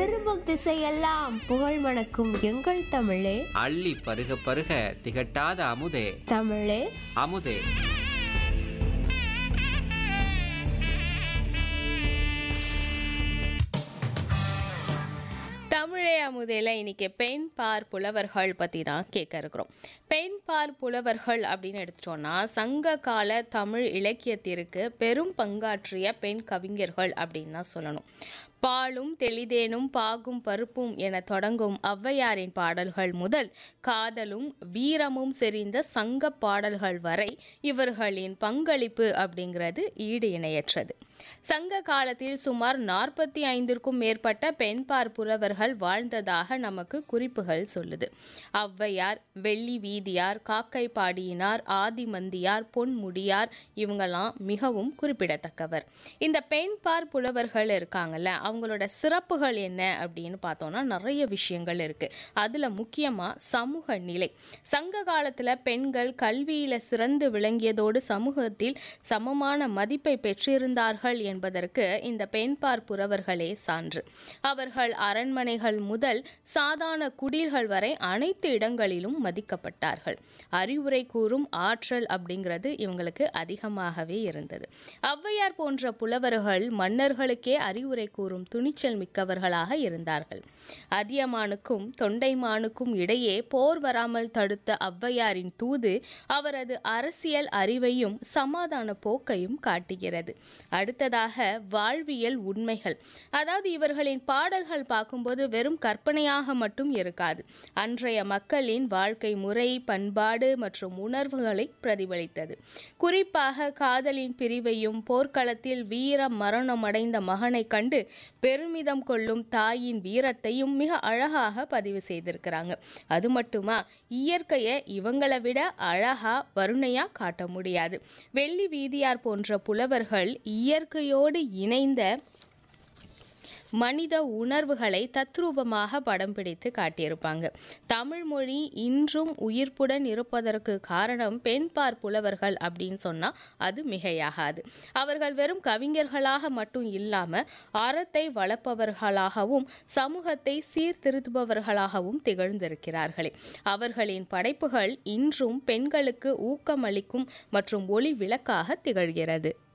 திரும்பும் திசையெல்லாம் புகழ் மணக்கும் எங்கள் தமிழே அள்ளி பருக பருக திகட்டாத அமுதே தமிழே அமுதே தமிழே அமுதையில் இன்னைக்கு பெண் பார் புலவர்கள் பற்றி தான் கேட்க இருக்கிறோம் பெண் பார் புலவர்கள் அப்படின்னு எடுத்துட்டோம்னா சங்க கால தமிழ் இலக்கியத்திற்கு பெரும் பங்காற்றிய பெண் கவிஞர்கள் அப்படின்னு தான் சொல்லணும் பாலும் தெளிதேனும் பாகும் பருப்பும் என தொடங்கும் ஔவையாரின் பாடல்கள் முதல் காதலும் வீரமும் செறிந்த சங்க பாடல்கள் வரை இவர்களின் பங்களிப்பு அப்படிங்கிறது ஈடு இணையற்றது சங்க காலத்தில் சுமார் நாற்பத்தி ஐந்திற்கும் மேற்பட்ட பெண்பார் புலவர்கள் வாழ்ந்ததாக நமக்கு குறிப்புகள் சொல்லுது ஔவையார் வெள்ளி வீதியார் காக்கை பாடியினார் ஆதிமந்தியார் பொன்முடியார் இவங்கெல்லாம் மிகவும் குறிப்பிடத்தக்கவர் இந்த பெண்பார் புலவர்கள் இருக்காங்கல்ல அவங்களோட சிறப்புகள் என்ன அப்படின்னு பார்த்தோம்னா நிறைய விஷயங்கள் இருக்கு அதுல முக்கியமா சமூக நிலை சங்க காலத்துல பெண்கள் கல்வியில சிறந்து விளங்கியதோடு சமூகத்தில் சமமான மதிப்பை பெற்றிருந்தார்கள் என்பதற்கு இந்த பெண்பார் புறவர்களே சான்று அவர்கள் அரண்மனைகள் முதல் சாதாரண குடில்கள் வரை அனைத்து இடங்களிலும் மதிக்கப்பட்டார்கள் அறிவுரை கூறும் ஆற்றல் அப்படிங்கிறது இவங்களுக்கு அதிகமாகவே இருந்தது ஔவையார் போன்ற புலவர்கள் மன்னர்களுக்கே அறிவுரை கூறும் துணிச்சல் மிக்கவர்களாக இருந்தார்கள் அதியமானுக்கும் தொண்டைமானுக்கும் இடையே போர் வராமல் தடுத்த ஔவையாரின் தூது அவரது அரசியல் அறிவையும் சமாதான போக்கையும் காட்டுகிறது அடுத்ததாக வாழ்வியல் உண்மைகள் அதாவது இவர்களின் பாடல்கள் பார்க்கும்போது வெறும் கற்பனையாக மட்டும் இருக்காது அன்றைய மக்களின் வாழ்க்கை முறை பண்பாடு மற்றும் உணர்வுகளை பிரதிபலித்தது குறிப்பாக காதலின் பிரிவையும் போர்க்களத்தில் வீர மரணமடைந்த மகனை கண்டு பெருமிதம் கொள்ளும் தாயின் வீரத்தையும் மிக அழகாக பதிவு செய்திருக்கிறாங்க அது மட்டுமா இயற்கையை இவங்களை விட அழகா வருணையா காட்ட முடியாது வெள்ளி வீதியார் போன்ற புலவர்கள் இயற்கையோடு இணைந்த மனித உணர்வுகளை தத்ரூபமாக படம் பிடித்து காட்டியிருப்பாங்க தமிழ் மொழி இன்றும் உயிர்ப்புடன் இருப்பதற்கு காரணம் பெண்பார் புலவர்கள் அப்படின்னு சொன்னால் அது மிகையாகாது அவர்கள் வெறும் கவிஞர்களாக மட்டும் இல்லாமல் அறத்தை வளர்ப்பவர்களாகவும் சமூகத்தை சீர்திருத்துபவர்களாகவும் திகழ்ந்திருக்கிறார்களே அவர்களின் படைப்புகள் இன்றும் பெண்களுக்கு ஊக்கமளிக்கும் மற்றும் ஒளி விளக்காக திகழ்கிறது